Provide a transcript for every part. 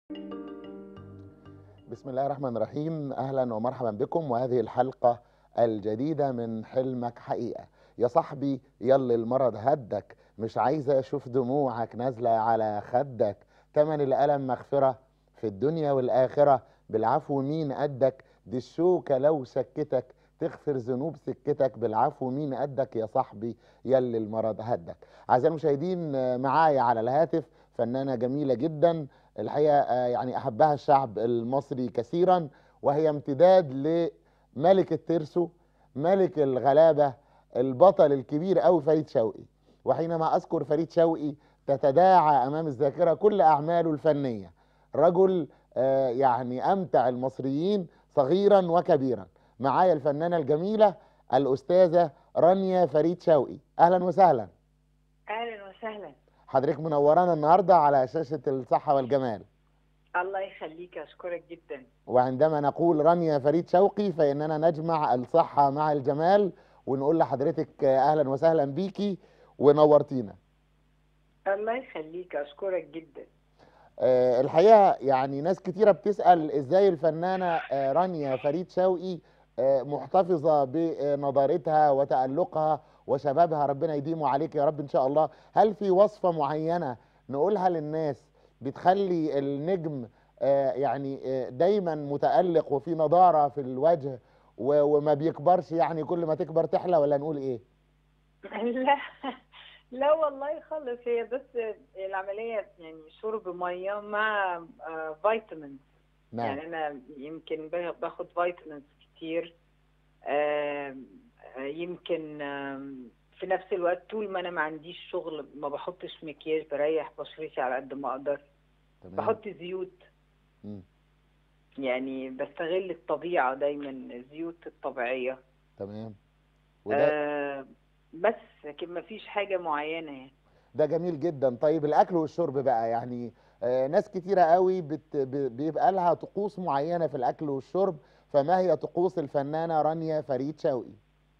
بسم الله الرحمن الرحيم اهلا ومرحبا بكم وهذه الحلقه الجديده من حلمك حقيقه يا صاحبي يلا المرض هدك مش عايزه اشوف دموعك نازله على خدك تمن الالم مغفره في الدنيا والاخره بالعفو مين قدك دي الشوكه لو سكتك تغفر ذنوب سكتك بالعفو مين قدك يا صاحبي يلي المرض هدك اعزائي المشاهدين آه، معايا على الهاتف فنانه جميله جدا الحقيقه آه، يعني احبها الشعب المصري كثيرا وهي امتداد لملك الترسو ملك الغلابه البطل الكبير قوي فريد شوقي وحينما اذكر فريد شوقي تتداعى امام الذاكره كل اعماله الفنيه رجل آه، يعني امتع المصريين صغيرا وكبيرا معايا الفنانه الجميله الاستاذه رانيا فريد شوقي اهلا وسهلا اهلا وسهلا حضرتك منورانا النهارده على شاشه الصحه والجمال الله يخليك اشكرك جدا وعندما نقول رانيا فريد شوقي فإننا نجمع الصحة مع الجمال ونقول لحضرتك أهلا وسهلا بيكي ونورتينا الله يخليك اشكرك جدا آه، الحقيقة يعني ناس كتيرة بتسأل إزاي الفنانة آه، رانيا فريد شوقي آه، محتفظة بنضارتها وتألقها وشبابها ربنا يديمه عليك يا رب إن شاء الله هل في وصفة معينة نقولها للناس بتخلي النجم آه، يعني آه، دايما متألق وفي نضارة في الوجه و- وما بيكبرش يعني كل ما تكبر تحلى ولا نقول إيه؟ لا لا والله خالص هي بس العمليه يعني شرب ميه مع آه، فيتامينز نعم يعني انا يمكن با- باخد فيتامينز كتير آم، آه، يمكن آم، في نفس الوقت طول ما انا ما عنديش شغل ما بحطش مكياج بريح بشرتي على قد ما اقدر تمام بحط زيوت مم. يعني بستغل الطبيعة دايما الزيوت الطبيعية تمام وده آه بس لكن ما فيش حاجة معينة يعني ده جميل جدا طيب الاكل والشرب بقى يعني آه، ناس كتيره قوي بت ب- بيبقى لها طقوس معينه في الاكل والشرب فما هي طقوس الفنانه رانيا فريد شوقي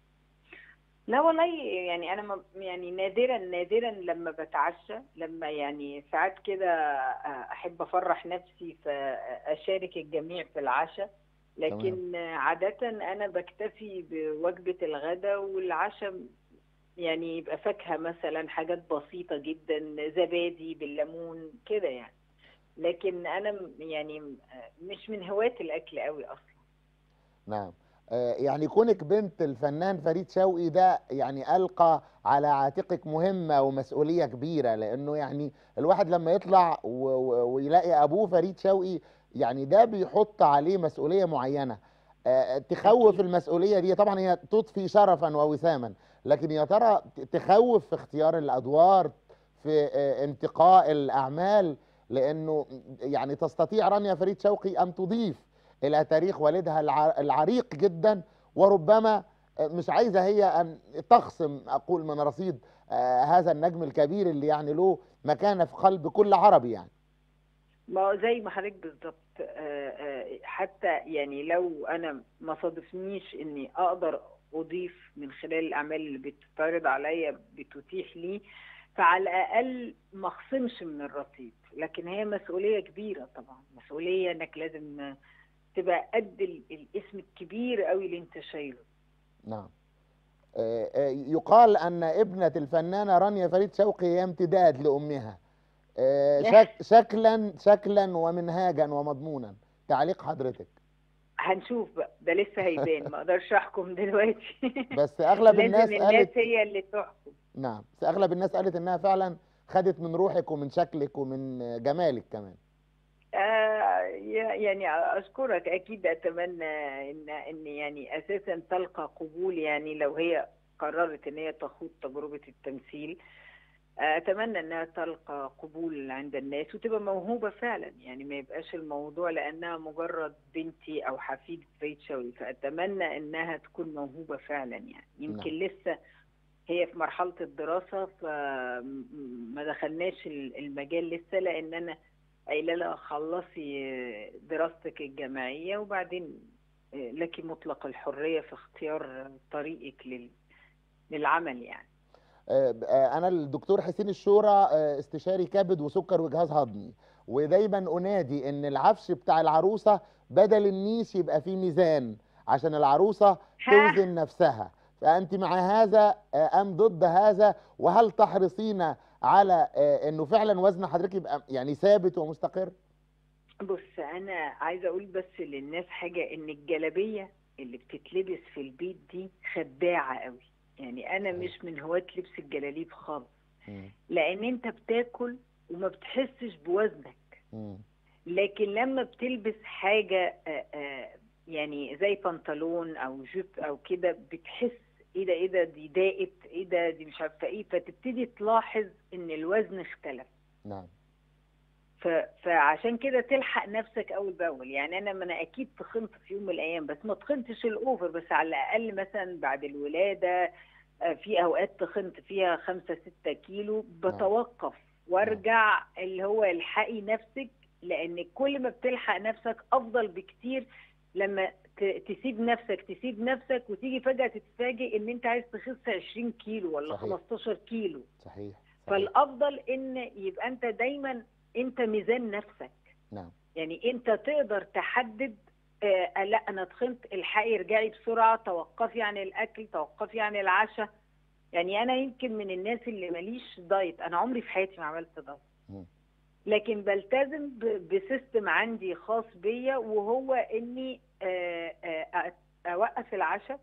لا والله يعني أنا ما يعني نادرا نادرا لما بتعشى لما يعني ساعات كده آه، أحب أفرح نفسي فأشارك الجميع في العشاء لكن آه، عادة أنا بكتفي بوجبة الغداء والعشاء يعني يبقى فاكهة مثلا حاجات بسيطة جدا زبادي بالليمون كده يعني لكن أنا م- يعني م- مش من هواة الأكل قوي أصلا نعم آه، يعني كونك بنت الفنان فريد شوقي ده يعني ألقى على عاتقك مهمة ومسؤولية كبيرة لأنه يعني الواحد لما يطلع و- و- ويلاقي أبوه فريد شوقي يعني ده بيحط عليه مسؤولية معينة آه، تخوف أكيد. المسؤولية دي طبعا هي تضفي شرفا ووساما لكن يا ترى ت- تخوف في اختيار الأدوار في آه، انتقاء الأعمال لأنه يعني تستطيع رانيا فريد شوقي أن تضيف الى تاريخ والدها الع- العريق جدا وربما آه، مش عايزه هي ان تخصم اقول من رصيد آه، هذا النجم الكبير اللي يعني له مكانه في قلب كل عربي يعني ما هو زي ما حضرتك بالظبط آه، آه، حتى يعني لو أنا ما صادفنيش إني أقدر أضيف من خلال الأعمال اللي بتتعرض عليا بتتيح لي فعلى الأقل ما أخصمش من الرصيد لكن هي مسؤولية كبيرة طبعا مسؤولية إنك لازم آه، تبقى قد ال- الاسم الكبير قوي اللي أنت شايله نعم آه، آه، يقال ان ابنه الفنانه رانيا فريد شوقي هي امتداد لامها آه، شك شكلا شكلا ومنهاجا ومضمونا تعليق حضرتك هنشوف بقى ده لسه هيبان ما اقدرش احكم دلوقتي بس اغلب الناس لازم قالت الناس هي اللي تحكم نعم بس اغلب الناس قالت انها فعلا خدت من روحك ومن شكلك ومن جمالك كمان آه يا- يعني اشكرك اكيد اتمنى ان ان يعني اساسا تلقى قبول يعني لو هي قررت ان هي تخوض تجربه التمثيل آه، اتمنى انها تلقى قبول عند الناس وتبقى موهوبه فعلا يعني ما يبقاش الموضوع لانها مجرد بنتي او حفيد فريد شوقي فاتمنى انها تكون موهوبه فعلا يعني يمكن لسه هي في مرحله الدراسه فما دخلناش المجال لسه لان انا قايله لها خلصي دراستك الجامعيه وبعدين لك مطلق الحريه في اختيار طريقك لل- للعمل يعني آه، آه، انا الدكتور حسين الشورى آه، استشاري كبد وسكر وجهاز هضمي ودايما انادي ان العفش بتاع العروسه بدل النيش يبقى فيه ميزان عشان العروسه توزن نفسها فانت مع هذا آه، ام ضد هذا وهل تحرصين على آه، انه فعلا وزن حضرتك يبقى يعني ثابت ومستقر بص انا عايزه اقول بس للناس حاجه ان الجلابيه اللي بتتلبس في البيت دي خداعه قوي يعني انا صحيح. مش من هواة لبس الجلاليب خالص مم. لان انت بتاكل وما بتحسش بوزنك مم. لكن لما بتلبس حاجه آه، آه، يعني زي بنطلون او جيب او كده بتحس ايه ده ايه ده دي ضاقت ايه ده دي مش عارفه ايه فتبتدي تلاحظ ان الوزن اختلف نعم ف... فعشان كده تلحق نفسك اول باول يعني انا ما انا اكيد تخنت في يوم من الايام بس ما تخنتش الاوفر بس على الاقل مثلا بعد الولاده آه، في اوقات تخنت فيها خمسة ستة كيلو بتوقف وارجع اللي هو الحقي نفسك لان كل ما بتلحق نفسك افضل بكتير لما ت- تسيب نفسك تسيب نفسك وتيجي فجأة تتفاجئ ان انت عايز تخس 20 كيلو ولا صحيح. 15 كيلو صحيح صحيح فالافضل ان يبقى انت دايما انت ميزان نفسك نعم يعني انت تقدر تحدد آه لا انا تخنت الحقي ارجعي بسرعه توقفي عن الاكل توقفي عن العشاء يعني انا يمكن من الناس اللي ماليش دايت انا عمري في حياتي ما عملت دايت مم. لكن بلتزم ب- بسيستم عندي خاص بيا وهو اني آه، آه، اوقف العشاء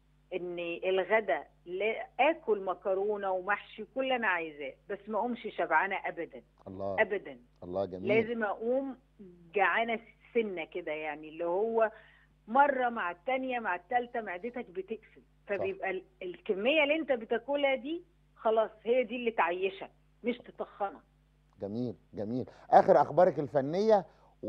اني الغدا لا اكل مكرونه ومحشي كل اللي انا عايزاه بس ما اقومش شبعانه ابدا الله ابدا الله جميل لازم اقوم جعانه سنه كده يعني اللي هو مره مع التانية مع التالتة معدتك بتقفل فبيبقى ال- الكميه اللي انت بتاكلها دي خلاص هي دي اللي تعيشك مش تطخنك جميل جميل اخر اخبارك الفنيه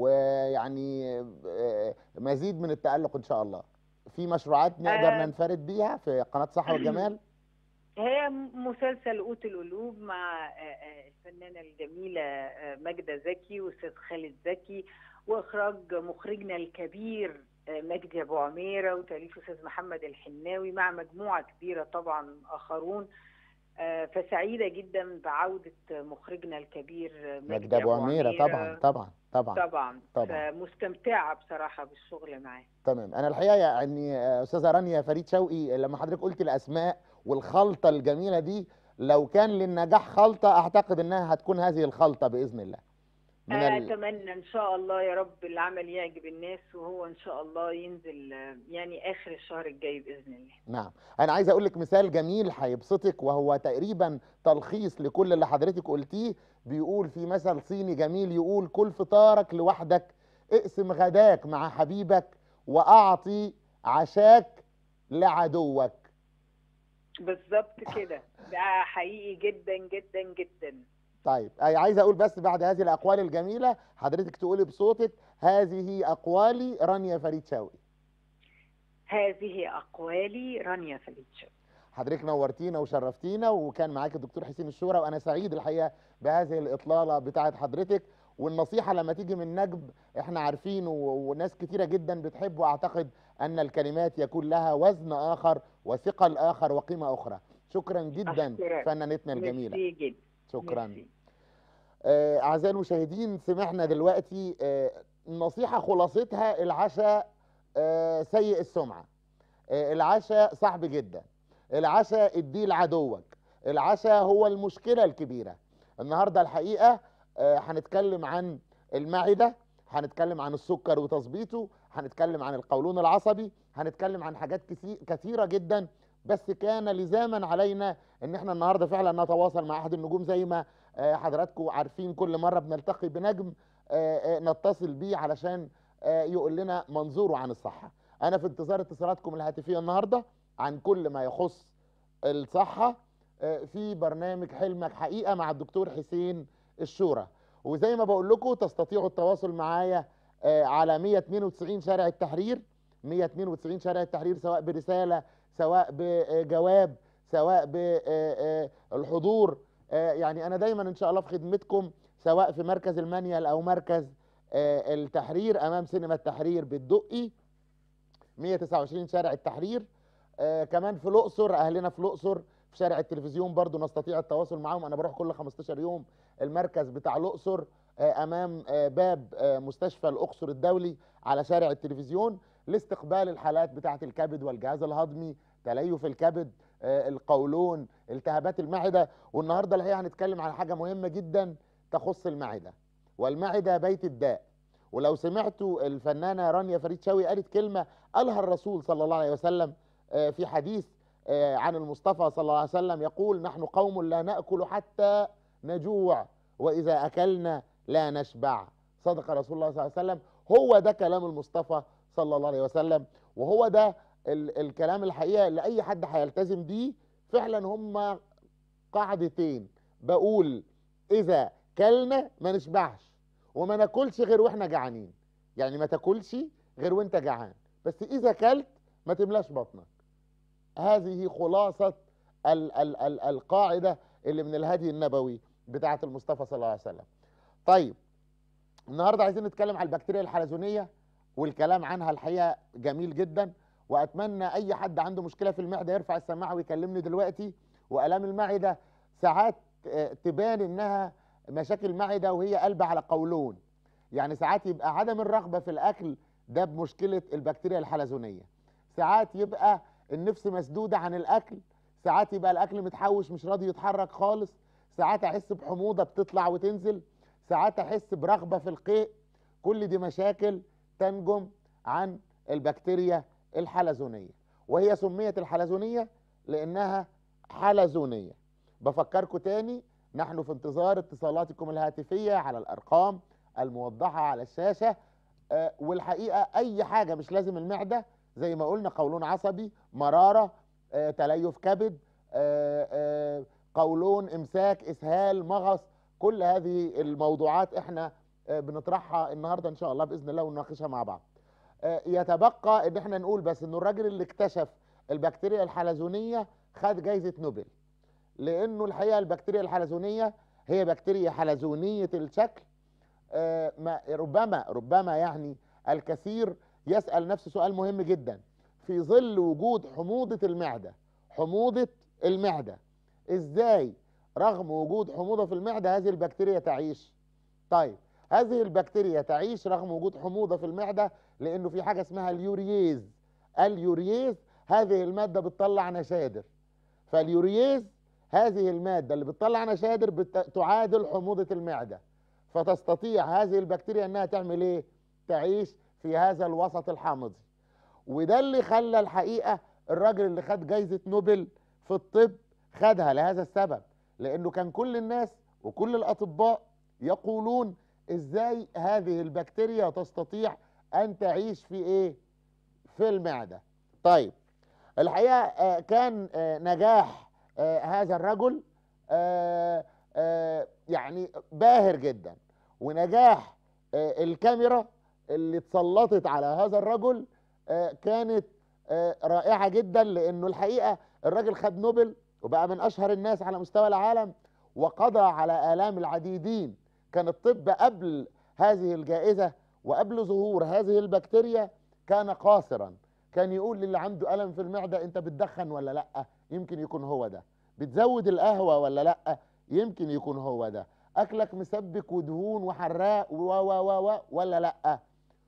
ويعني آه، مزيد من التالق ان شاء الله في مشروعات نقدر آه. ننفرد بيها في قناه صحه والجمال هي مسلسل قوت القلوب مع آه، آه، الفنانة الجميلة آه، ماجدة زكي والأستاذ خالد زكي وإخراج مخرجنا الكبير آه، مجدي أبو عميرة وتأليف أستاذ محمد الحناوي مع مجموعة كبيرة طبعا آخرون آه، فسعيدة جدا بعودة مخرجنا الكبير آه، مجد ابو عميره طبعا طبعا طبعا طبعا طبعا. فمستمتعة بصراحة بالشغل معاه تمام انا الحقيقه يعني آه، استاذه رانيا فريد شوقي لما حضرتك قلت الاسماء والخلطه الجميله دي لو كان للنجاح خلطه اعتقد انها هتكون هذه الخلطه باذن الله من ال... اتمنى ان شاء الله يا رب العمل يعجب الناس وهو ان شاء الله ينزل آه، يعني اخر الشهر الجاي باذن الله نعم انا عايز اقول لك مثال جميل هيبسطك وهو تقريبا تلخيص لكل اللي حضرتك قلتيه بيقول في مثل صيني جميل يقول كل فطارك لوحدك اقسم غداك مع حبيبك واعطي عشاك لعدوك بالظبط كده ده حقيقي جدا جدا جدا طيب أي عايز اقول بس بعد هذه الاقوال الجميله حضرتك تقولي بصوتك هذه اقوالي رانيا فريد شوقي هذه اقوالي رانيا فليتشو حضرتك نورتينا وشرفتينا وكان معاك الدكتور حسين الشورى وانا سعيد الحقيقه بهذه الاطلاله بتاعه حضرتك والنصيحه لما تيجي من نجم احنا عارفين و- وناس كتيره جدا بتحب واعتقد ان الكلمات يكون لها وزن اخر وثقل اخر وقيمه اخرى شكرا جدا أشكرك. فنانتنا الجميله ميرسي جدا شكرا ميرسي. آه، اعزائي المشاهدين سمعنا دلوقتي آه، نصيحه خلاصتها العشاء آه، سيء السمعه آه، العشاء صعب جدا العشاء اديه لعدوك العشاء هو المشكله الكبيره النهارده الحقيقه آه، هنتكلم عن المعده هنتكلم عن السكر وتظبيطه هنتكلم عن القولون العصبي هنتكلم عن حاجات كثي- كثيره جدا بس كان لزاما علينا ان احنا النهارده فعلا نتواصل مع احد النجوم زي ما آه، حضراتكم عارفين كل مره بنلتقي بنجم آه، آه، نتصل بيه علشان آه، يقول لنا منظوره عن الصحه انا في انتظار اتصالاتكم الهاتفيه النهارده عن كل ما يخص الصحه آه، في برنامج حلمك حقيقه مع الدكتور حسين الشورى وزي ما بقول لكم تستطيعوا التواصل معايا آه، على 192 شارع التحرير 192 شارع التحرير سواء برساله سواء بجواب سواء بالحضور يعني انا دايما ان شاء الله في خدمتكم سواء في مركز المنيل او مركز آه، التحرير امام سينما التحرير بالدقي 129 شارع التحرير آه كمان في الاقصر اهلنا في الاقصر في شارع التلفزيون برضو نستطيع التواصل معاهم انا بروح كل 15 يوم المركز بتاع الاقصر آه، امام آه، باب آه، مستشفى الاقصر الدولي على شارع التلفزيون لاستقبال الحالات بتاعه الكبد والجهاز الهضمي تليف الكبد آه، القولون التهابات المعده والنهارده الحقيقه هنتكلم عن حاجه مهمه جدا تخص المعده والمعده بيت الداء ولو سمعتوا الفنانه رانيا فريد شوقي قالت كلمه قالها الرسول صلى الله عليه وسلم آه، في حديث آه، عن المصطفى صلى الله عليه وسلم يقول نحن قوم لا ناكل حتى نجوع واذا اكلنا لا نشبع صدق رسول الله صلى الله عليه وسلم هو ده كلام المصطفى صلى الله عليه وسلم وهو ده ال الكلام الحقيقه اللي اي حد هيلتزم بيه فعلا هم قاعدتين بقول اذا كلنا ما نشبعش وما ناكلش غير واحنا جعانين يعني ما تاكلش غير وانت جعان بس اذا كلت ما تملاش بطنك هذه خلاصه ال ال ال القاعده اللي من الهدي النبوي بتاعه المصطفى صلى الله عليه وسلم طيب النهارده عايزين نتكلم على البكتيريا الحلزونيه والكلام عنها الحقيقه جميل جدا واتمنى اي حد عنده مشكله في المعده يرفع السماعه ويكلمني دلوقتي والام المعده ساعات آه، تبان انها مشاكل معده وهي قلبة على قولون يعني ساعات يبقى عدم الرغبه في الاكل ده بمشكله البكتيريا الحلزونيه ساعات يبقى النفس مسدوده عن الاكل ساعات يبقى الاكل متحوش مش راضي يتحرك خالص ساعات احس بحموضه بتطلع وتنزل ساعات احس برغبه في القيء كل دي مشاكل تنجم عن البكتيريا الحلزونيه وهي سميت الحلزونيه لانها حلزونيه بفكركم تاني نحن في انتظار اتصالاتكم الهاتفيه على الارقام الموضحه على الشاشه آه، والحقيقه اي حاجه مش لازم المعده زي ما قلنا قولون عصبي مراره آه، تليف كبد آه، آه، قولون امساك اسهال مغص كل هذه الموضوعات احنا آه، بنطرحها النهارده ان شاء الله باذن الله ونناقشها مع بعض آه، يتبقى ان احنا نقول بس انه الراجل اللي اكتشف البكتيريا الحلزونيه خد جايزه نوبل لانه الحقيقه البكتيريا الحلزونيه هي بكتيريا حلزونيه الشكل آه، ما ربما ربما يعني الكثير يسال نفسه سؤال مهم جدا في ظل وجود حموضه المعده حموضه المعده ازاي رغم وجود حموضه في المعده هذه البكتيريا تعيش طيب هذه البكتيريا تعيش رغم وجود حموضه في المعده لانه في حاجه اسمها اليورييز اليورييز هذه الماده بتطلع نشادر فاليورييز هذه الماده اللي بتطلع نشادر بت... تعادل حموضه المعده فتستطيع هذه البكتيريا انها تعمل ايه تعيش في هذا الوسط الحامضي وده اللي خلى الحقيقه الراجل اللي خد جايزه نوبل في الطب خدها لهذا السبب لانه كان كل الناس وكل الاطباء يقولون ازاي هذه البكتيريا تستطيع ان تعيش في ايه في المعده طيب الحقيقه آه، كان آه، نجاح آه، هذا الرجل آه، آه، يعني باهر جدا ونجاح آه، الكاميرا اللي اتسلطت على هذا الرجل آه، كانت آه، رائعه جدا لانه الحقيقه الراجل خد نوبل وبقى من اشهر الناس على مستوى العالم وقضى على الام العديدين كان الطب قبل هذه الجائزه وقبل ظهور هذه البكتيريا كان قاصرا كان يقول للي عنده الم في المعده انت بتدخن ولا لا يمكن يكون هو ده بتزود القهوه ولا لا يمكن يكون هو ده اكلك مسبك ودهون وحراق و و و و ولا لا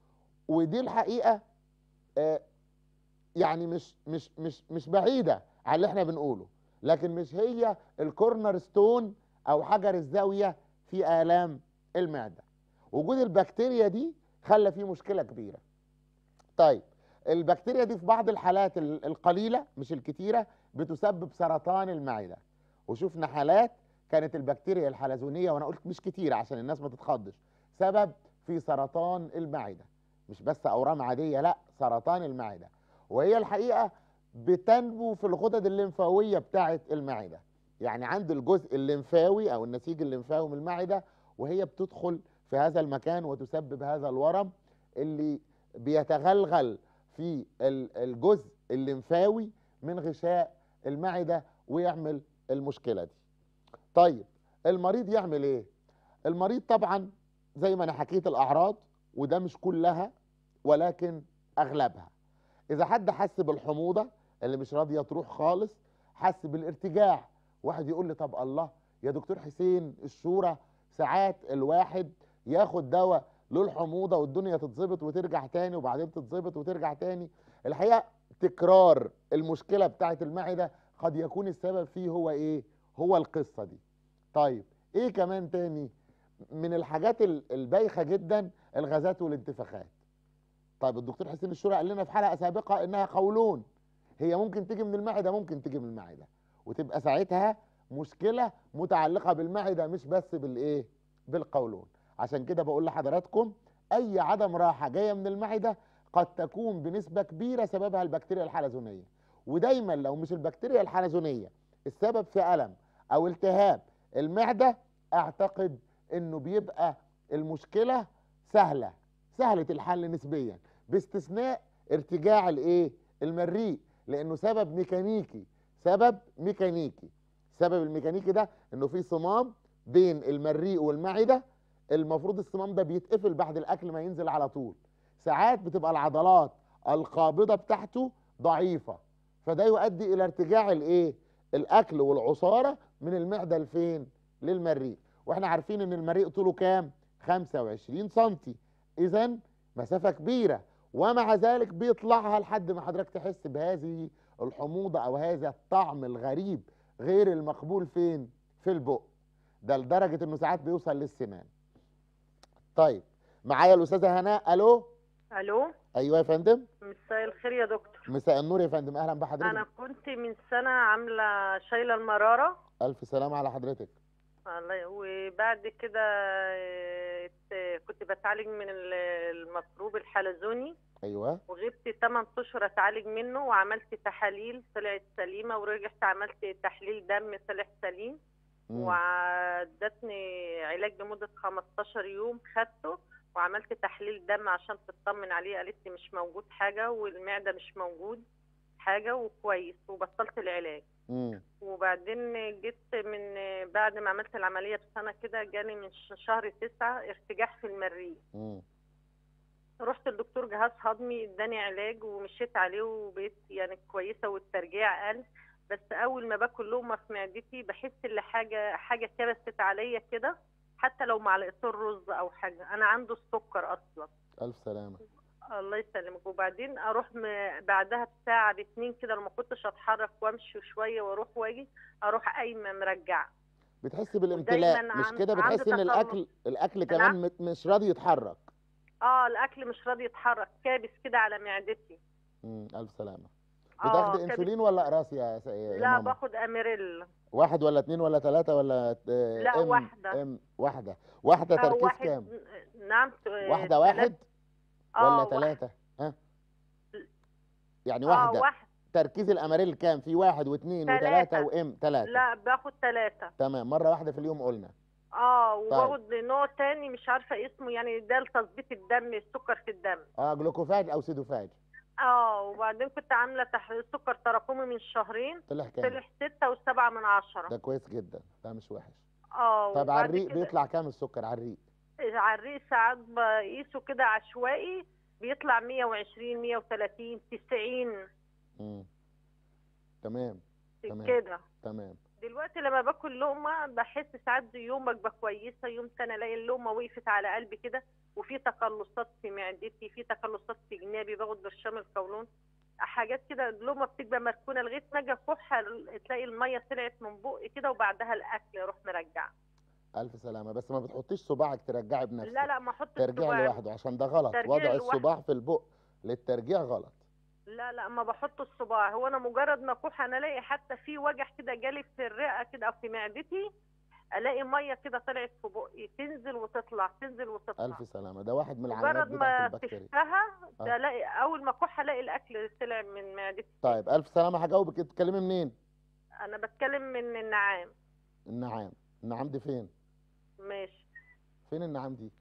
ودي الحقيقه آه، يعني مش مش مش مش بعيده عن اللي احنا بنقوله لكن مش هي الكورنر ستون او حجر الزاويه في الام المعده وجود البكتيريا دي خلى فيه مشكله كبيره طيب البكتيريا دي في بعض الحالات ال- القليله مش الكتيره بتسبب سرطان المعده وشفنا حالات كانت البكتيريا الحلزونيه وانا قلت مش كتيره عشان الناس ما تتخضش سبب في سرطان المعده مش بس اورام عاديه لا سرطان المعده وهي الحقيقه بتنمو في الغدد الليمفاويه بتاعه المعده يعني عند الجزء الليمفاوي او النسيج الليمفاوي من المعده وهي بتدخل في هذا المكان وتسبب هذا الورم اللي بيتغلغل في ال- الجزء الليمفاوي من غشاء المعده ويعمل المشكله دي. طيب المريض يعمل ايه؟ المريض طبعا زي ما انا حكيت الاعراض وده مش كلها ولكن اغلبها. اذا حد حس بالحموضه اللي مش راضيه تروح خالص حس بالارتجاع واحد يقول لي طب الله يا دكتور حسين الشورى ساعات الواحد ياخد دواء له الحموضه والدنيا تتظبط وترجع تاني وبعدين تتظبط وترجع تاني الحقيقه تكرار المشكله بتاعه المعده قد يكون السبب فيه هو ايه هو القصه دي طيب ايه كمان تاني من الحاجات ال- البايخه جدا الغازات والانتفاخات طيب الدكتور حسين الشورى قال لنا في حلقه سابقه انها قولون هي ممكن تيجي من المعده ممكن تيجي من المعده وتبقى ساعتها مشكله متعلقه بالمعده مش بس بالايه بالقولون عشان كده بقول لحضراتكم اي عدم راحه جايه من المعده قد تكون بنسبه كبيره سببها البكتيريا الحلزونيه ودايما لو مش البكتيريا الحلزونيه السبب في الم او التهاب المعده اعتقد انه بيبقى المشكله سهله سهله الحل نسبيا باستثناء ارتجاع الايه المريء لانه سبب ميكانيكي سبب ميكانيكي السبب الميكانيكي ده انه في صمام بين المريء والمعده المفروض الصمام ده بيتقفل بعد الاكل ما ينزل على طول ساعات بتبقى العضلات القابضه بتاعته ضعيفه فده يؤدي الى ارتجاع الايه الاكل والعصاره من المعده لفين للمريء واحنا عارفين ان المريء طوله كام 25 سنتي اذا مسافه كبيره ومع ذلك بيطلعها لحد ما حضرتك تحس بهذه الحموضه او هذا الطعم الغريب غير المقبول فين في البق ده لدرجه انه ساعات بيوصل للسنان طيب معايا الاستاذه هناء الو الو ايوه يا فندم مساء الخير يا دكتور مساء النور يا فندم اهلا بحضرتك انا كنت من سنه عامله شايله المراره الف سلامه على حضرتك الله وبعد كده آه، ات- كنت بتعالج من ال- الميكروب الحلزوني ايوه وغبت 8 اشهر اتعالج منه وعملت تحاليل طلعت سليمه ورجعت عملت تحليل دم طلع سليم مم. وادتني علاج لمده 15 يوم خدته وعملت تحليل دم عشان تطمن عليه قالت لي مش موجود حاجه والمعده مش موجود حاجه وكويس وبطلت العلاج مم. وبعدين جيت من بعد ما عملت العمليه بسنه كده جالي من ش- شهر تسعة ارتجاع في المريء مم. رحت للدكتور جهاز هضمي اداني علاج ومشيت عليه وبقيت يعني كويسه والترجيع قل بس اول ما باكل لقمه في معدتي بحس ان حاجه حاجه كبست عليا كده حتى لو معلقتين رز او حاجه انا عنده السكر اصلا الف سلامه الله يسلمك وبعدين اروح م... بعدها بساعه باتنين كده لما كنتش اتحرك وامشي شويه واروح واجي اروح قايمه مرجعه بتحس بالامتلاء ودايماً مش عن- كده عندي بتحس ان تقلص. الاكل الاكل كمان نعم. مت- مش راضي يتحرك اه الاكل مش راضي يتحرك كابس كده على معدتي مم. الف سلامه اه بتاخد كابس. انسولين ولا اقراص يا, س- يا لا ماما باخد اميريل واحد ولا اتنين ولا تلاتة ولا آه، لا، ام واحدة. ام واحده واحده آه، تركيز واحد كام نعم ت- واحده تلات- واحد آه، ولا واحد. ثلاثة ها يعني اه واحدة واحد تركيز الاماريل كام في واحد واثنين تلاتة. وثلاثة وام ثلاثة لا باخد ثلاثة تمام مرة واحدة في اليوم قلنا اه وباخد نوع تاني مش عارفة اسمه يعني ده لتظبيط الدم السكر في الدم اه جلوكوفاج او سيدوفاج اه وبعدين كنت عاملة تحليل سكر تراكمي من شهرين طلع كام طلع ستة وسبعة من عشرة ده كويس جدا ده مش وحش اه طب على وبعد الريق كده بيطلع كام السكر على الريق على الريق ساعات بقيسه كده عشوائي بيطلع 120 130 90 امم تمام تمام. كده تمام دلوقتي لما باكل لقمه بحس ساعات يوم ببقى كويسه يوم تاني الاقي اللقمه وقفت على قلبي كده وفي تقلصات في معدتي في تقلصات في جنابي باخد برشام القولون حاجات كده اللقمه بتبقى مركونه لغايه ما اجي اكح تلاقي الميه طلعت من بقي كده وبعدها الاكل اروح مرجعه الف سلامة بس ما بتحطيش صباعك ترجعي بنفسك لا لا ما احطش ترجيع صباعي. لوحده عشان ده غلط ترجيع وضع لوحده. الصباع في البق للترجيع غلط لا لا ما بحط الصباع هو انا مجرد ما اكح انا الاقي حتى في وجع كده جالي في الرئه كده او في معدتي الاقي ميه كده طلعت في بقي تنزل وتطلع تنزل وتطلع الف سلامة ده واحد من العلامات مجرد بتاعت ما البكتيريا تشتها آه. الاقي اول ما اكح الاقي الاكل طلع من معدتي طيب الف سلامة هجاوبك انت بتتكلمي منين انا بتكلم من النعام النعام النعام دي فين ماشي فين النعام دي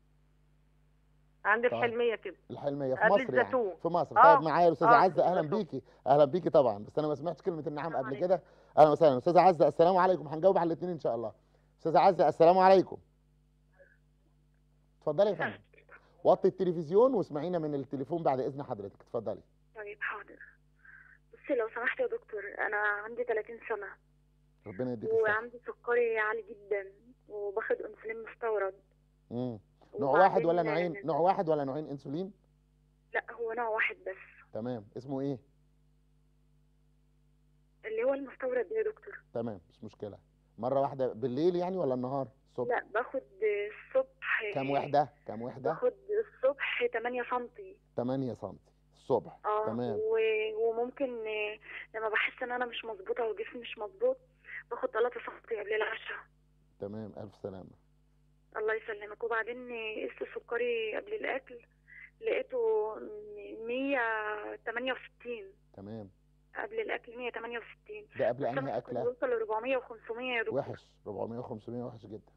عند طيب. الحلميه كده الحلمية في قبل مصر يعني الزيتون. في مصر آه. طيب معايا الاستاذة آه، عزة اهلا الزيتون. بيكي اهلا بيكي طبعا بس انا ما سمعتش كلمة النعام السلام قبل عليكم. كده اهلا وسهلا استاذة عزة السلام عليكم هنجاوب على الاثنين ان شاء الله استاذة عزة السلام عليكم اتفضلي يا فندم وطي التلفزيون واسمعينا من التليفون بعد اذن حضرتك اتفضلي طيب حاضر بصي لو سمحت يا دكتور انا عندي 30 سنه ربنا يديك الصحة وعندي سكري عالي جدا وباخد انسولين مستورد امم نوع واحد وبعدين- ولا نوعين نوع واحد ولا نوعين انسولين لا هو نوع واحد بس تمام اسمه ايه اللي هو المستورد يا دكتور تمام مش مشكله مره واحده بالليل يعني ولا النهار الصبح لا باخد الصبح كام وحده كام وحده باخد الصبح 8 سنتي 8 سم الصبح اه تمام و- وممكن آه، لما بحس ان انا مش مظبوطه وجسمي مش مظبوط باخد 3 سنتي قبل العشاء تمام الف سلامه الله يسلمك وبعدين قست سكري قبل الاكل لقيته 168 تمام قبل الاكل 168 ده قبل بس انا انهي كنت اكله بوصل ل 400 و500 يا دكتور وحش 400 و500 وحش جدا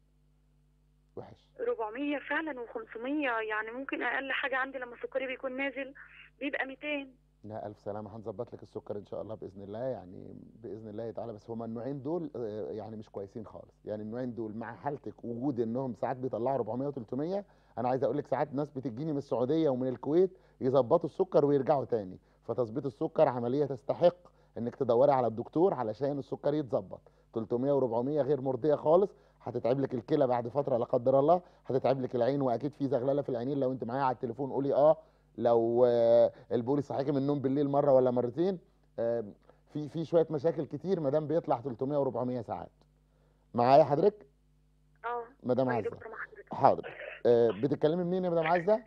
وحش 400 فعلا و500 يعني ممكن اقل حاجه عندي لما سكري بيكون نازل بيبقى 200 لا الف سلامه هنظبط لك السكر ان شاء الله باذن الله يعني باذن الله تعالى بس هما النوعين دول آه، يعني مش كويسين خالص يعني النوعين دول مع حالتك وجود انهم ساعات بيطلعوا 400 و300 انا عايز اقول لك ساعات ناس بتجيني من السعوديه ومن الكويت يظبطوا السكر ويرجعوا تاني فتظبيط السكر عمليه تستحق انك تدوري على الدكتور علشان السكر يتظبط 300 و400 غير مرضيه خالص هتتعب لك الكلى بعد فتره لا قدر الله هتتعب لك العين واكيد في زغلله في العينين لو انت معايا على التليفون قولي اه لو آه، البولي صحيكي من النوم بالليل مره ولا مرتين آه، في في شويه مشاكل كتير ما دام بيطلع 300 و400 ساعات معايا حضرتك اه مدام آه يا عزه دكتور مع حضرتك حاضر آه، بتتكلمي منين يا مدام عزه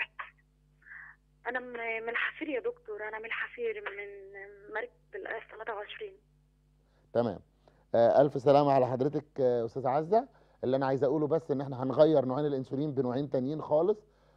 انا من من الحفير يا دكتور انا من الحفير من مركز الاس 23 تمام آه، الف سلامه على حضرتك آه، استاذه عزه اللي انا عايز اقوله بس ان احنا هنغير نوعين الانسولين بنوعين تانيين خالص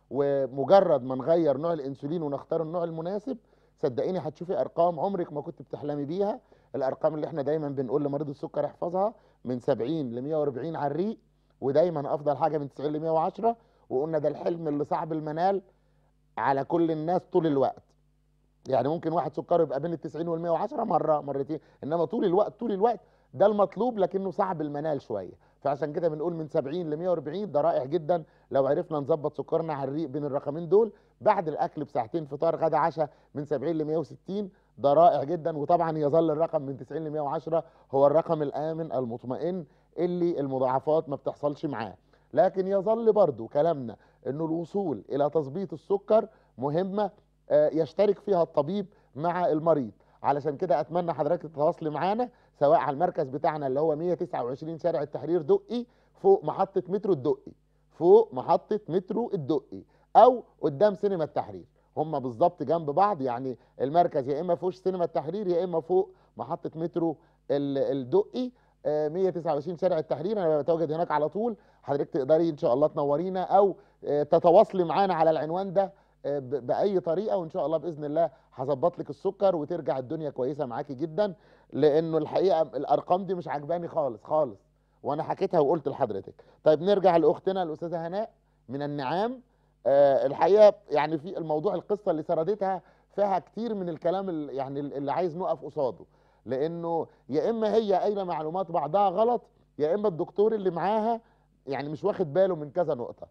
ومجرد ما نغير نوع الانسولين ونختار النوع المناسب صدقيني هتشوفي ارقام عمرك ما كنت بتحلمي بيها الارقام اللي احنا دايما بنقول لمريض السكر احفظها من 70 ل 140 على الريق ودايما افضل حاجه من 90 ل 110 وقلنا ده الحلم اللي صعب المنال على كل الناس طول الوقت يعني ممكن واحد سكره يبقى بين ال 90 وال 110 مره مرتين انما طول الوقت طول الوقت ده المطلوب لكنه صعب المنال شويه فعشان كده بنقول من 70 ل 140 ده رائع جدا لو عرفنا نظبط سكرنا على الريق بين الرقمين دول بعد الاكل بساعتين فطار غدا عشاء من 70 ل 160 ده رائع جدا وطبعا يظل الرقم من 90 ل 110 هو الرقم الامن المطمئن اللي المضاعفات ما بتحصلش معاه لكن يظل برضو كلامنا انه الوصول الى تظبيط السكر مهمه آه، يشترك فيها الطبيب مع المريض علشان كده اتمنى حضرتك تتواصلي معانا سواء على المركز بتاعنا اللي هو 129 شارع التحرير دقي فوق محطه مترو الدقي فوق محطه مترو الدقي او قدام سينما التحرير هم بالظبط جنب بعض يعني المركز يا اما في وش سينما التحرير يا اما فوق محطه مترو ال- الدقي آه، 129 شارع التحرير انا بتواجد هناك على طول حضرتك تقدري ان شاء الله تنورينا او آه، تتواصلي معانا على العنوان ده آه، ب- باي طريقه وان شاء الله باذن الله هظبط لك السكر وترجع الدنيا كويسه معاكي جدا لانه الحقيقه الارقام دي مش عجباني خالص خالص وانا حكيتها وقلت لحضرتك طيب نرجع لاختنا الاستاذه هناء من النعام آه الحقيقه يعني في الموضوع القصه اللي سردتها فيها كتير من الكلام ال- يعني اللي عايز نقف قصاده لانه يا اما هي قايله معلومات بعضها غلط يا اما الدكتور اللي معاها يعني مش واخد باله من كذا نقطه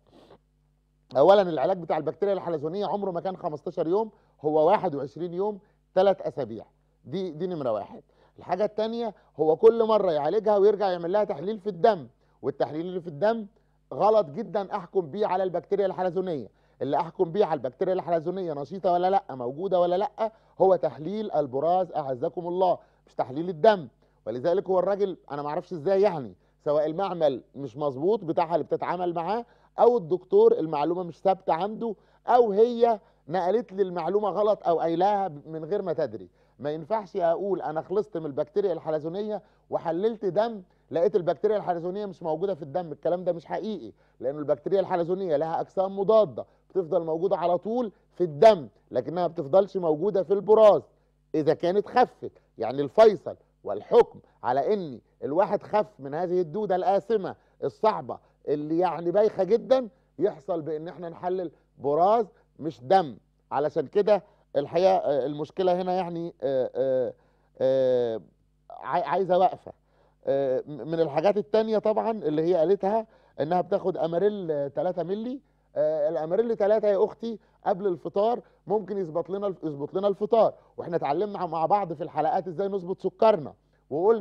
اولا العلاج بتاع البكتيريا الحلزونيه عمره ما كان 15 يوم هو 21 يوم ثلاث اسابيع دي دي نمره واحد الحاجه الثانيه هو كل مره يعالجها ويرجع يعمل لها تحليل في الدم والتحليل اللي في الدم غلط جدا احكم بيه على البكتيريا الحلزونيه اللي احكم بيه على البكتيريا الحلزونيه نشيطه ولا لا موجوده ولا لا هو تحليل البراز اعزكم الله مش تحليل الدم ولذلك هو الراجل انا ما اعرفش ازاي يعني سواء المعمل مش مظبوط بتاعها اللي بتتعامل معاه او الدكتور المعلومه مش ثابته عنده او هي نقلت لي المعلومه غلط او قايلاها من غير ما تدري ما ينفعش اقول انا خلصت من البكتيريا الحلزونيه وحللت دم لقيت البكتيريا الحلزونيه مش موجوده في الدم الكلام ده مش حقيقي لان البكتيريا الحلزونيه لها اجسام مضاده بتفضل موجوده على طول في الدم لكنها ما بتفضلش موجوده في البراز اذا كانت خفت يعني الفيصل والحكم على ان الواحد خف من هذه الدوده الآثمه الصعبه اللي يعني بايخه جدا يحصل بان احنا نحلل براز مش دم علشان كده الحقيقه آه، المشكله هنا يعني آه، آه، آه، عاي- عايزه وقفه آه، م- من الحاجات التانية طبعا اللي هي قالتها انها بتاخد اماريل آه، 3 مللي آه، الاماريل 3 يا اختي قبل الفطار ممكن يظبط لنا يظبط لنا الفطار واحنا اتعلمنا مع بعض في الحلقات ازاي نظبط سكرنا وقلنا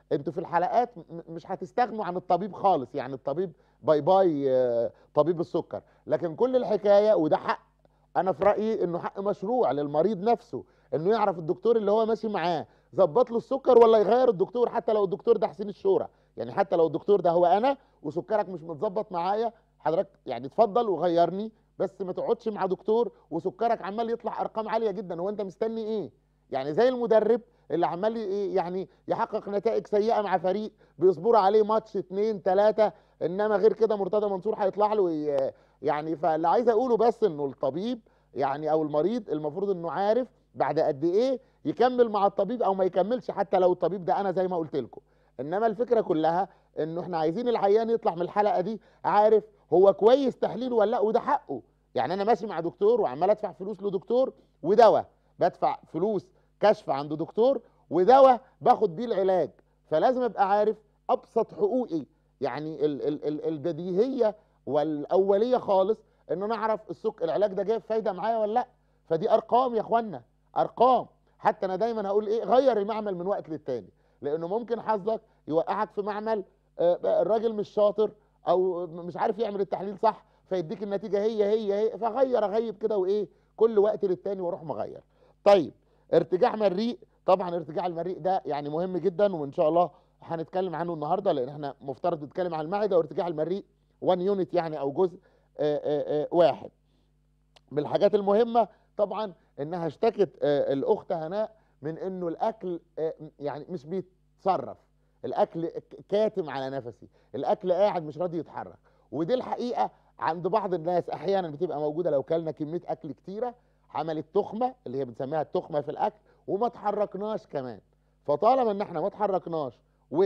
انتوا في الحلقات م- مش هتستغنوا عن الطبيب خالص يعني الطبيب باي باي آه، طبيب السكر لكن كل الحكايه وده حق انا في رايي انه حق مشروع للمريض نفسه انه يعرف الدكتور اللي هو ماشي معاه ظبط له السكر ولا يغير الدكتور حتى لو الدكتور ده حسين الشورى يعني حتى لو الدكتور ده هو انا وسكرك مش متظبط معايا حضرتك يعني اتفضل وغيرني بس ما تقعدش مع دكتور وسكرك عمال يطلع ارقام عاليه جدا هو انت مستني ايه يعني زي المدرب اللي عمال ي- يعني يحقق نتائج سيئه مع فريق بيصبروا عليه ماتش اتنين تلاته انما غير كده مرتضى منصور هيطلع له ي- يعني فاللي عايز اقوله بس انه الطبيب يعني او المريض المفروض انه عارف بعد قد ايه يكمل مع الطبيب او ما يكملش حتى لو الطبيب ده انا زي ما قلت لكم انما الفكره كلها انه احنا عايزين العيان يطلع من الحلقه دي عارف هو كويس تحليله ولا لا وده حقه يعني انا ماشي مع دكتور وعمال ادفع فلوس لدكتور ودواء بدفع فلوس كشف عند دكتور ودواء باخد بيه العلاج فلازم ابقى عارف ابسط حقوقي يعني ال ال ال البديهيه والاوليه خالص ان انا اعرف السك العلاج ده جايب فايده معايا ولا لا فدي ارقام يا اخوانا ارقام حتى انا دايما هقول ايه غير المعمل من وقت للتاني لانه ممكن حظك يوقعك في معمل آه، بقى الراجل مش شاطر او مش عارف يعمل التحليل صح فيديك النتيجه هي هي هي فغير اغيب كده وايه كل وقت للتاني واروح مغير طيب ارتجاع مريء طبعا ارتجاع المريء ده يعني مهم جدا وان شاء الله هنتكلم عنه النهارده لان احنا مفترض نتكلم عن المعده وارتجاع المريء 1 يونت يعني او جزء آه، آه، آه، واحد من الحاجات المهمه طبعا انها اشتكت آه، الاخت هناء من انه الاكل آه، يعني مش بيتصرف الاكل ك- كاتم على نفسي الاكل قاعد مش راضي يتحرك ودي الحقيقه عند بعض الناس احيانا بتبقى موجوده لو كلنا كميه اكل كتيره عملت تخمه اللي هي بنسميها التخمه في الاكل وما اتحركناش كمان فطالما ان احنا ما اتحركناش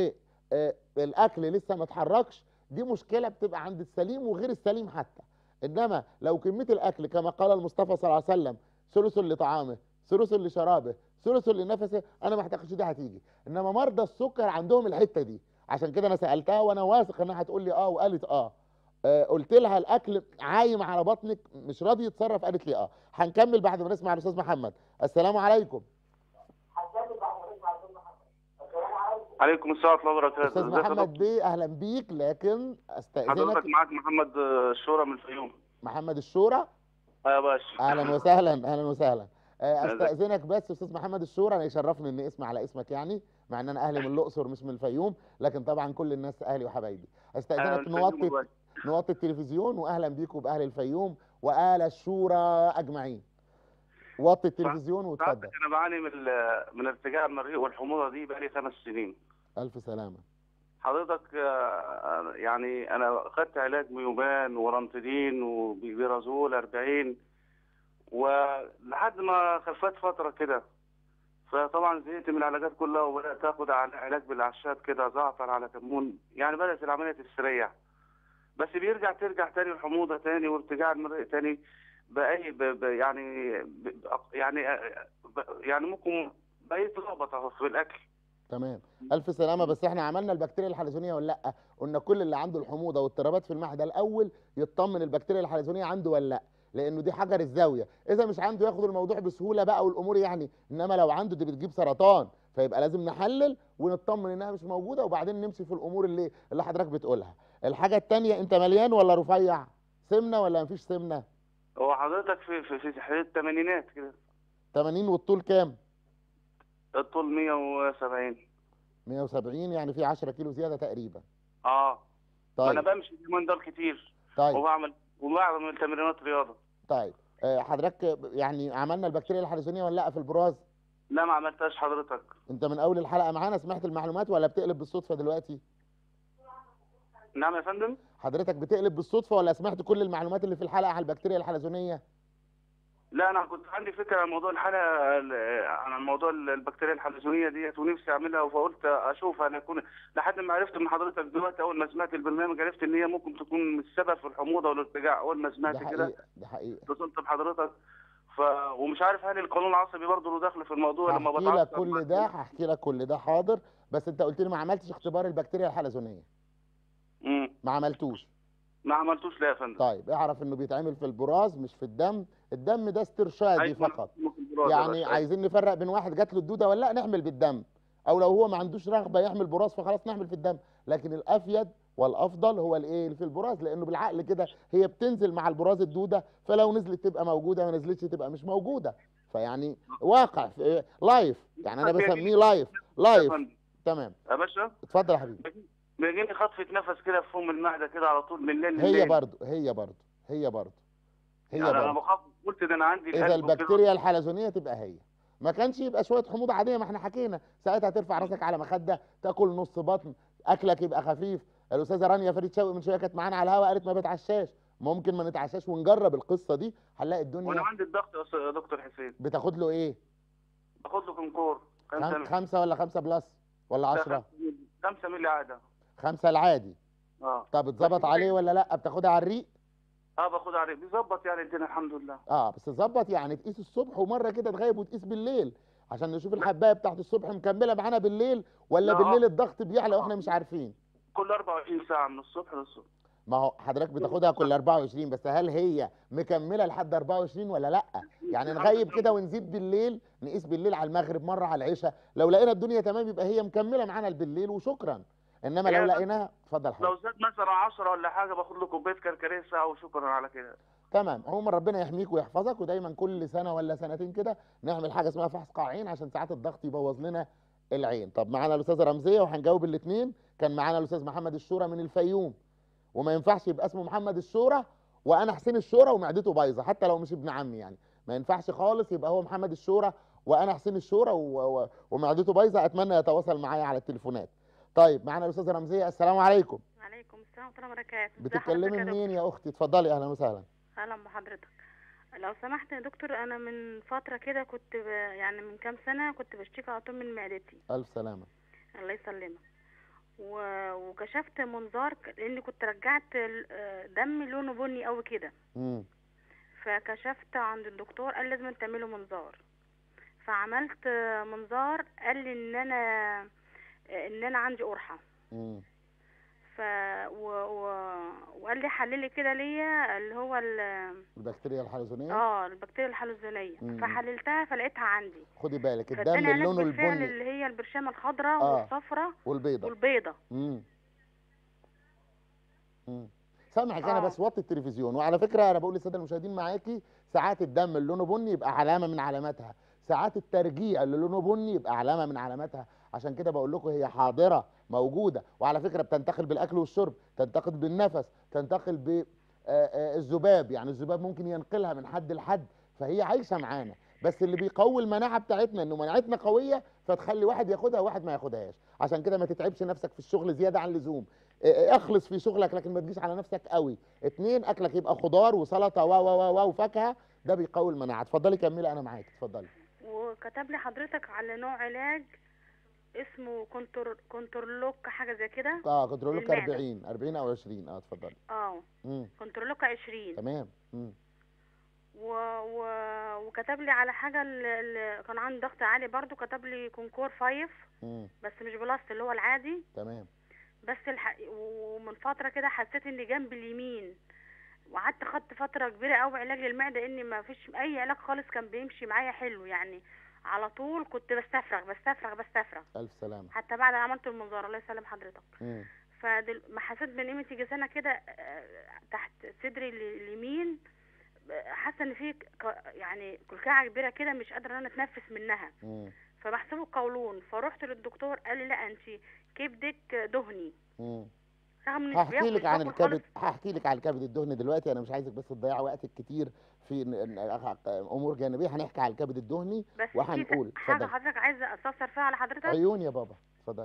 والاكل لسه ما اتحركش دي مشكله بتبقى عند السليم وغير السليم حتى انما لو كميه الاكل كما قال المصطفى صلى الله عليه وسلم ثلث لطعامه ثلث لشرابه ثلث لنفسه انا ما اعتقدش دي هتيجي انما مرضى السكر عندهم الحته دي عشان كده انا سالتها وانا واثق انها هتقول لي اه وقالت اه آه، قلت لها الاكل عايم على بطنك مش راضي يتصرف قالت لي اه هنكمل بعد ما نسمع الاستاذ محمد السلام عليكم عليكم السلام ورحمه الله وبركاته استاذ ازيك يا محمد دكتور؟ بيه اهلا بيك لكن حضرتك استاذنك معاك محمد آه، الشورى من الفيوم محمد الشورى اه يا باشا اهلا وسهلا اهلا وسهلا آه، ازيك؟ استاذنك بس استاذ محمد الشورى انا يشرفني ان اسمي على اسمك يعني مع ان انا اهلي من الاقصر مش من الفيوم لكن طبعا كل الناس اهلي وحبايبي آه، استاذنك الفيوم نوطي والله. نوطي التلفزيون واهلا بيكم باهل الفيوم وآل الشورى اجمعين وطي التلفزيون واتفضل سعادتك انا بعاني من ال- من ارتجاع المريء والحموضه دي بقالي خمس سنين الف سلامه حضرتك آه، يعني انا خدت علاج ميوبان ورامتدين وبيرازول 40 ولحد ما خفت فتره كده فطبعا زهقت من العلاجات كلها وبدات اخد عل- علاج بالاعشاب كده زعتر على كمون يعني بدات العمليه تستريح بس بيرجع ترجع تاني الحموضه تاني وارتجاع المريء تاني باي ب ب يعني ب يعني ب يعني ممكن بقيت لخبطه في الاكل تمام الف سلامه بس احنا عملنا البكتيريا الحلزونيه ولا لا قلنا كل اللي عنده الحموضه واضطرابات في المعده الاول يطمن البكتيريا الحلزونيه عنده ولا لا لانه دي حجر الزاويه اذا مش عنده ياخد الموضوع بسهوله بقى والامور يعني انما لو عنده دي بتجيب سرطان فيبقى لازم نحلل ونطمن انها مش موجوده وبعدين نمشي في الامور اللي اللي حضرتك بتقولها الحاجه الثانيه انت مليان ولا رفيع سمنه ولا مفيش سمنه هو حضرتك في في في حدود الثمانينات كده 80 والطول كام الطول 170 170 يعني في 10 كيلو زياده تقريبا اه ما انا طيب بمشي اليومين دول كتير طيب وبعمل وبعمل تمرينات رياضه طيب آه، حضرتك يعني عملنا البكتيريا الحلزونيه ولا لا في البراز لا ما عملتهاش حضرتك انت من اول الحلقه معانا سمعت المعلومات ولا بتقلب بالصدفه دلوقتي نعم يا فندم حضرتك بتقلب بالصدفه ولا سمعت كل المعلومات اللي في الحلقه على البكتيريا الحلزونيه لا انا كنت عندي فكره عن موضوع الحلقه ال- عن موضوع البكتيريا الحلزونيه ديت ونفسي اعملها فقلت اشوفها انا اكون لحد ما عرفت من حضرتك دلوقتي اول ما سمعت البرنامج عرفت ان هي ممكن تكون السبب في الحموضه والارتجاع اول ما ده سمعت كده حقيقه ده حقيقه اتصلت بحضرتك ف ومش عارف هل القانون العصبي برضه له دخل في الموضوع لما هحكي لك بتعصب كل ده هحكي لك كل ده حاضر بس انت قلت لي ما عملتش اختبار البكتيريا الحلزونيه امم ما عملتوش ما عملتوش لا يا فندم طيب اعرف انه بيتعمل في البراز مش في الدم الدم ده استرشادي أيوة، فقط ممكن براز يا يعني باشا. عايزين نفرق بين واحد جات له الدوده ولا لا نعمل بالدم او لو هو ما عندوش رغبه يعمل براز فخلاص نعمل في الدم لكن الافيد والافضل هو الايه اللي في البراز لانه بالعقل كده هي بتنزل مع البراز الدوده فلو نزلت تبقى موجوده ما نزلتش تبقى مش موجوده فيعني واقع في- لايف يعني انا بسميه لايف يا لايف فندم. تمام يا باشا اتفضل يا حبيبي بيجيني خطفة نفس كده في فم المعدة كده على طول من الليل هي لليل. برضو هي برضو هي برضو هي يعني انا برضو بخاف قلت ده انا عندي اذا القلب وكده. البكتيريا الحلزونيه تبقى هي ما كانش يبقى شويه حموضه عاديه ما احنا حكينا ساعتها ترفع راسك على مخده تاكل نص بطن اكلك يبقى خفيف الاستاذه رانيا فريد شوقي من شويه كانت معانا على الهواء قالت ما بتعشاش ممكن ما نتعشاش ونجرب القصه دي هنلاقي وانا الدنيا عندي الضغط يا أستاذ- يا دكتور حسين بتاخد له ايه باخد له كونكور خم- خمسة خمسة ولا خمسة بلس ولا عشرة خمسة ملي عادة خمسة العادي اه طب اتظبط عليه ولا لا بتاخدها على الريق اه باخد عليه بيظبط يعني الدنيا الحمد لله اه بس تظبط يعني تقيس الصبح ومره كده تغيب وتقيس بالليل عشان نشوف الحبايه بتاعت الصبح مكمله معانا بالليل ولا لا. بالليل الضغط بيعلى واحنا مش عارفين كل 24 ساعة من الصبح للصبح ما هو حضرتك بتاخدها كل 24 بس هل هي مكمله لحد 24 ولا لا يعني نغيب كده ونزيد بالليل نقيس بالليل على المغرب مره على العشاء لو لقينا الدنيا تمام يبقى هي مكمله معانا بالليل وشكرا انما لو يا بس- لقيناها اتفضل لو حضرتك زاد مثلا 10 ولا حاجة باخد له كوباية كركديه ساعة وشكرا على كده تمام عموما ربنا يحميك ويحفظك ودايما كل سنه ولا سنتين كده نعمل حاجه اسمها فحص قاع عين عشان ساعات الضغط يبوظ لنا العين طب معانا الاستاذه رمزيه وهنجاوب الاثنين كان معانا الاستاذ محمد الشورى من الفيوم وما ينفعش يبقى اسمه محمد الشورى وانا حسين الشورى ومعدته بايظه حتى لو مش ابن عمي يعني ما ينفعش خالص يبقى هو محمد الشورى وانا حسين الشورى و... و... ومعدته بايظه اتمنى يتواصل معايا على التليفونات طيب معانا الاستاذه رمزيه السلام عليكم وعليكم السلام ورحمة الله وبركاته ازي بتتكلمي حضرتك يا منين يا اختي اتفضلي اهلا وسهلا دكتور؟ اهلا بحضرتك لو سمحت يا دكتور انا من فترة كده كنت ب... يعني من كام سنة كنت بشتكي على طول من معدتي الف سلامه الله يسلمك و... وكشفت منظار ك- لاني كنت رجعت ال- آه، دم لونه بني قوي كده امم فكشفت عند الدكتور قال لازم تعمله منظار فعملت آه، منظار قال لي ان انا آه، ان انا عندي قرحه امم ف و... و... وقال لي حللي كده ليا اللي هو ال... البكتيريا الحلزونيه اه البكتيريا الحلزونيه مم. فحللتها فلقيتها عندي خدي بالك الدم فاداني اللي علاج لونه بالفعل البني اللي هي البرشامه الخضراء آه. والصفراء والبيضه والبيضه امم امم سامعك انا آه. بس وطي التلفزيون وعلى فكره انا بقول للساده المشاهدين معاكي ساعات الدم اللي لونه بني يبقى علامه من علاماتها ساعات الترجيع اللي لونه بني يبقى علامه من علاماتها عشان كده بقول لكم هي حاضره موجوده وعلى فكره بتنتقل بالاكل والشرب تنتقل بالنفس تنتقل بالذباب يعني الذباب ممكن ينقلها من حد لحد فهي عايشه معانا بس اللي بيقوي المناعه بتاعتنا انه مناعتنا قويه فتخلي واحد ياخدها وواحد ما ياخدهاش عشان كده ما تتعبش نفسك في الشغل زياده عن اللزوم اه، اخلص في شغلك لكن ما تجيش على نفسك قوي اتنين اكلك يبقى خضار وسلطه و و و و وفاكهه ده بيقوي المناعه اتفضلي كملي انا معاك اتفضلي وكتب لي حضرتك على نوع علاج اسمه كونتر كونترلوك حاجه زي كده اه كنترولك المعدة. 40 40 او 20 اه اتفضلي اه امم كونترلوك 20 تمام امم و... و... وكتب لي على حاجه اللي كان عندي ضغط عالي برضو كتب لي كونكور 5 امم بس مش بلس اللي هو العادي تمام بس الح... ومن فتره كده حسيت ان جنب اليمين وقعدت خدت فتره كبيره قوي علاج للمعده ان ما فيش اي علاج خالص كان بيمشي معايا حلو يعني على طول كنت بستفرغ بستفرغ بستفرغ الف سلامه حتى بعد ما عملت المنظار الله يسلم حضرتك امم فدل... ما حسيت من قيمه يجي سنه كده آه، تحت صدري ال- اليمين آه، حاسه ان في ك... يعني كلكعه كبيره كده مش قادره ان انا اتنفس منها امم فبحسبه قولون فروحت للدكتور قال لي لا انت كبدك دهني امم رغم ان هحكي لك عن باكل خالص. الكبد هحكي لك عن الكبد الدهني دلوقتي انا مش عايزك بس تضيع وقتك كتير في ن- ن- امور جانبيه هنحكي على الكبد الدهني بس في وهنقول حاجه اتفضل حضرتك عايزه استفسر فيها على حضرتك عيون يا بابا اتفضل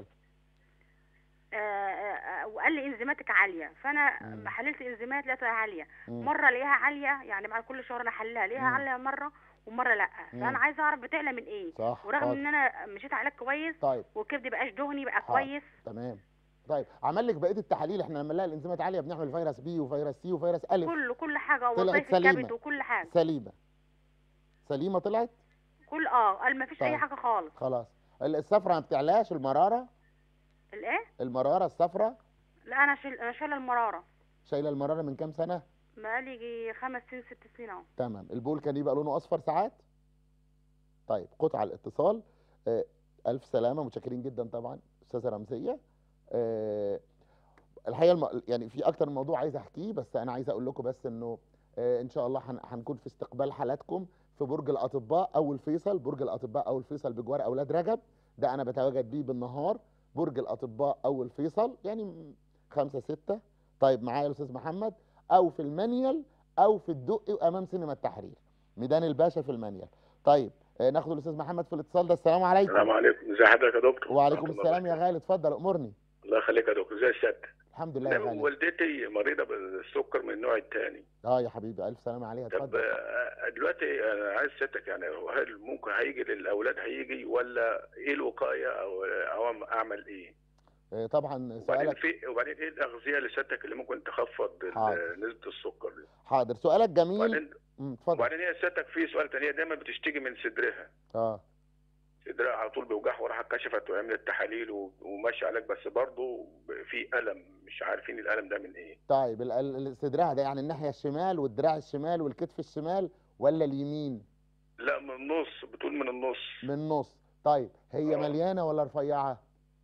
آه، آه، آه، وقال لي انزيماتك عاليه فانا مم. حللت انزيمات لقيتها عاليه مم. مره الاقيها عاليه يعني بعد كل شهر انا احللها الاقيها مم. عاليه مره ومره لا مم. فانا عايزه اعرف بتعلى من ايه صح ورغم حاضر. ان انا مشيت علاج كويس طيب والكبد بقاش دهني بقى حاضر. كويس تمام طيب عمل لك بقيه التحاليل احنا لما نلاقي الانزيمات عاليه بنعمل فيروس بي وفيروس سي وفيروس الف كله كل حاجه طلعت وظائف سليمة. الكبد وكل حاجه سليمه سليمه طلعت كل اه قال ما فيش طيب. اي حاجه خالص خلاص الصفرة ما بتعلاش المراره الايه المراره الصفرة لا انا شل... انا شايله المراره شايله المراره من كام سنه بقالي يجي خمس سنين ست سنين اهو تمام البول كان يبقى لونه اصفر ساعات طيب قطع الاتصال آه، الف سلامه متشكرين جدا طبعا استاذه رمزيه آه، الحقيقه الم... يعني في اكتر من موضوع عايز احكيه بس انا عايز اقول لكم بس انه آه، ان شاء الله هن... هنكون في استقبال حالاتكم في برج الاطباء او الفيصل برج الاطباء او الفيصل بجوار اولاد رجب ده انا بتواجد بيه بالنهار برج الاطباء او الفيصل يعني م- خمسة ستة طيب معايا الاستاذ محمد او في المنيل او في الدقي امام سينما التحرير ميدان الباشا في المنيل طيب آه، ناخد الاستاذ محمد في الاتصال ده السلام عليكم السلام عليكم ازي حضرتك يا دكتور وعليكم ورحمة الله السلام يا غالي اتفضل امرني الله يخليك يا دكتور ازي سيادتك الحمد لله يا أنا غالي والدتي مريضه بالسكر من النوع الثاني اه يا حبيبي الف سلامه عليها طب اتفضل آه، دلوقتي انا عايز سيادتك يعني هو هل ممكن هيجي للاولاد هيجي ولا ايه الوقايه او او اعمل ايه؟ آه، طبعا وبعدين سؤالك في وبعدين ايه الاغذيه اللي سيادتك اللي ممكن تخفض ال- حاضر. نسبه السكر دي؟ حاضر سؤالك جميل وبعدين مم، اتفضل وبعدين هي سيادتك في سؤال تاني هي دايما بتشتكي من صدرها اه صدرها على طول بيوجعها وراحت كشفت وعملت تحاليل و- وماشيه علاج بس برضه في الم مش عارفين الالم ده من ايه؟ طيب ال- ال- الصدرها ده يعني الناحيه الشمال والدراع الشمال والكتف الشمال ولا اليمين لا من النص بتقول من النص من النص طيب هي آه. مليانه ولا رفيعه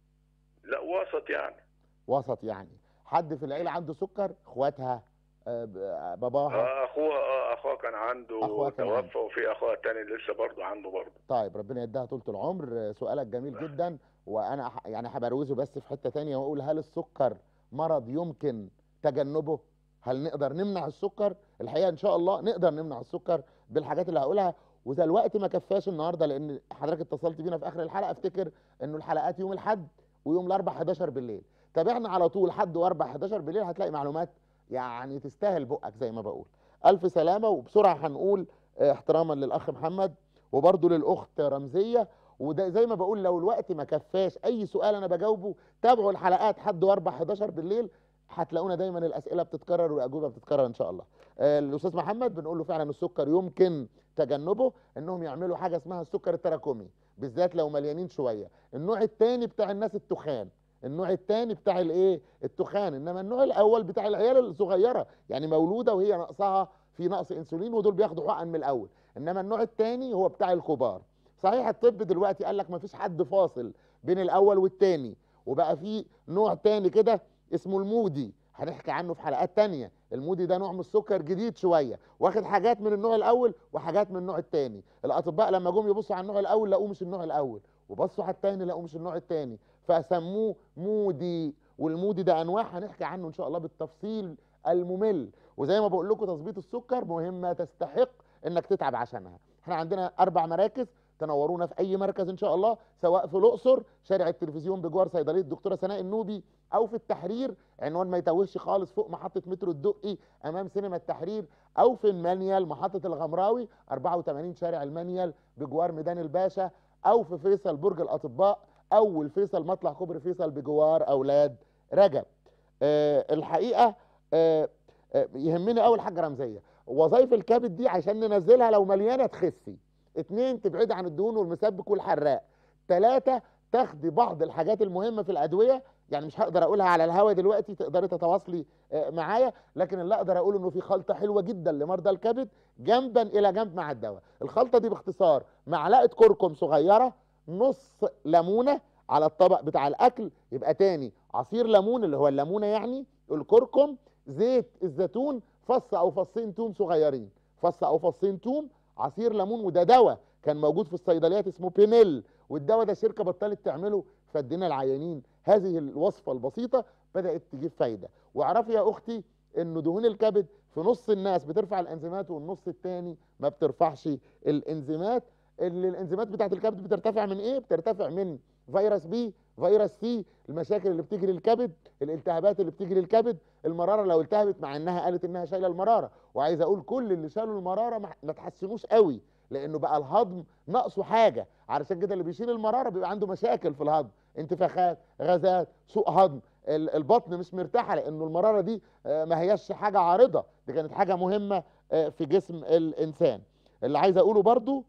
لا وسط يعني وسط يعني حد في العيله عنده سكر اخواتها آه، ب- آه، باباها اه اخوها اه اخوها كان عنده أخوها كان توفى وفي اخوها تاني لسه برضه عنده برضه طيب ربنا يديها طولة العمر آه، سؤالك جميل جدا وانا ح- يعني هبروزه بس في حته تانية واقول هل السكر مرض يمكن تجنبه هل نقدر نمنع السكر الحقيقه ان شاء الله نقدر نمنع السكر بالحاجات اللي هقولها واذا الوقت ما كفاش النهارده لان حضرتك اتصلت بينا في اخر الحلقه افتكر انه الحلقات يوم الاحد ويوم الاربع 11 بالليل تابعنا على طول حد واربع 11 بالليل هتلاقي معلومات يعني تستاهل بقك زي ما بقول الف سلامه وبسرعه هنقول آه، احتراما للاخ محمد وبرضه للاخت رمزيه وده زي ما بقول لو الوقت ما كفاش اي سؤال انا بجاوبه تابعوا الحلقات حد واربع 11 بالليل هتلاقونا دايما الاسئله بتتكرر والاجوبه بتتكرر ان شاء الله آه، الاستاذ محمد بنقول له فعلا السكر يمكن تجنبه انهم يعملوا حاجه اسمها السكر التراكمي بالذات لو مليانين شويه النوع الثاني بتاع الناس التخان النوع الثاني بتاع الايه التخان انما النوع الاول بتاع العيال الصغيره يعني مولوده وهي ناقصها في نقص انسولين ودول بياخدوا حقن من الاول انما النوع الثاني هو بتاع الكبار صحيح الطب دلوقتي قال لك ما فيش حد فاصل بين الاول والثاني وبقى في نوع تاني كده اسمه المودي هنحكي عنه في حلقات تانية المودي ده نوع من السكر جديد شوية واخد حاجات من النوع الأول وحاجات من النوع التاني الأطباء لما جم يبصوا على النوع الأول لقوه مش النوع الأول وبصوا على التاني لقوه مش النوع التاني فسموه مودي والمودي ده أنواع هنحكي عنه إن شاء الله بالتفصيل الممل وزي ما بقول لكم تظبيط السكر مهمة تستحق إنك تتعب عشانها احنا عندنا أربع مراكز تنورونا في اي مركز ان شاء الله سواء في الاقصر شارع التلفزيون بجوار صيدليه الدكتوره سناء النوبي او في التحرير عنوان ما يتوهش خالص فوق محطه مترو الدقي امام سينما التحرير او في المنيل محطه الغمراوي 84 شارع المنيل بجوار ميدان الباشا او في فيصل برج الاطباء او الفيصل مطلع كوبري فيصل بجوار اولاد رجب أه الحقيقه أه أه يهمني اول حاجه رمزيه وظائف الكبد دي عشان ننزلها لو مليانه تخسي اتنين تبعدي عن الدهون والمسبك والحراق تلاتة تاخدي بعض الحاجات المهمة في الأدوية يعني مش هقدر أقولها على الهوا دلوقتي تقدري تتواصلي آه، معايا لكن اللي أقدر أقوله إنه في خلطة حلوة جدا لمرضى الكبد جنبا إلى جنب مع الدواء الخلطة دي باختصار معلقة كركم صغيرة نص ليمونة على الطبق بتاع الأكل يبقى تاني عصير ليمون اللي هو الليمونة يعني الكركم زيت الزيتون فص أو فصين توم صغيرين فص أو فصين توم عصير ليمون وده دواء كان موجود في الصيدليات اسمه بينيل والدواء ده شركه بطلت تعمله فادينا العيانين هذه الوصفه البسيطه بدات تجيب فايده واعرفي يا اختي انه دهون الكبد في نص الناس بترفع الانزيمات والنص الثاني ما بترفعش الانزيمات اللي الانزيمات بتاعت الكبد بترتفع من ايه بترتفع من فيروس بي فيروس سي المشاكل اللي بتيجي للكبد الالتهابات اللي بتيجي للكبد المراره لو التهبت مع انها قالت انها شايله المراره وعايز اقول كل اللي شالوا المراره ما ما تحسنوش قوي لانه بقى الهضم ناقصه حاجه علشان كده اللي بيشيل المراره بيبقى عنده مشاكل في الهضم انتفاخات غازات سوء هضم ال- البطن مش مرتاحه لانه المراره دي آه، ما هياش حاجه عارضه دي كانت حاجه مهمه آه، في جسم الانسان اللي عايز اقوله برضو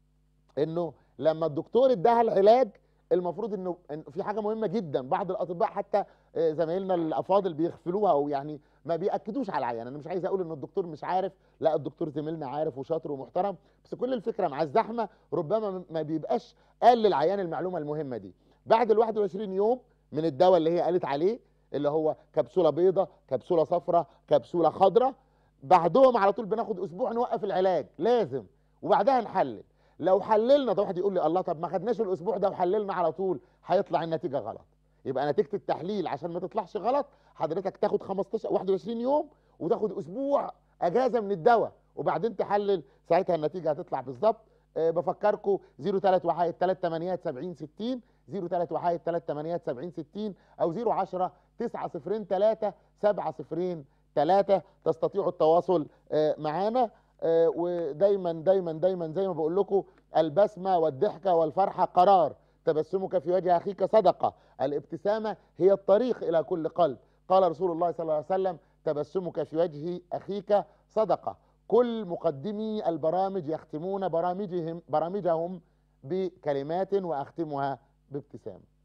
انه لما الدكتور اداها العلاج المفروض انه إن في حاجه مهمه جدا بعض الاطباء حتى آه، زمايلنا الافاضل بيغفلوها او يعني ما بياكدوش على العيان انا مش عايز اقول ان الدكتور مش عارف لا الدكتور زميلنا عارف وشاطر ومحترم بس كل الفكره مع الزحمه ربما ما بيبقاش قال للعيان المعلومه المهمه دي بعد ال 21 يوم من الدواء اللي هي قالت عليه اللي هو كبسوله بيضة كبسوله صفراء كبسوله خضراء بعدهم على طول بناخد اسبوع نوقف العلاج لازم وبعدها نحلل لو حللنا ده واحد يقول لي الله طب ما خدناش الاسبوع ده وحللنا على طول هيطلع النتيجه غلط يبقى نتيجه التحليل عشان ما تطلعش غلط حضرتك تاخد 15 21 يوم وتاخد اسبوع اجازه من الدواء وبعدين تحلل ساعتها النتيجه هتطلع بالظبط أه بفكركم 03 وحايد 3 8 70 60 03 وحايد 3 8 70 60 او 010 9 0 3 7 0 3 تستطيعوا التواصل آه، معانا آه، ودايما دايما دايما زي ما بقول لكم البسمه والضحكه والفرحه قرار تبسمك في وجه اخيك صدقه الابتسامه هي الطريق الى كل قلب قال رسول الله صلى الله عليه وسلم تبسمك في وجه اخيك صدقه كل مقدمي البرامج يختمون برامجهم برامجهم بكلمات واختمها بابتسامه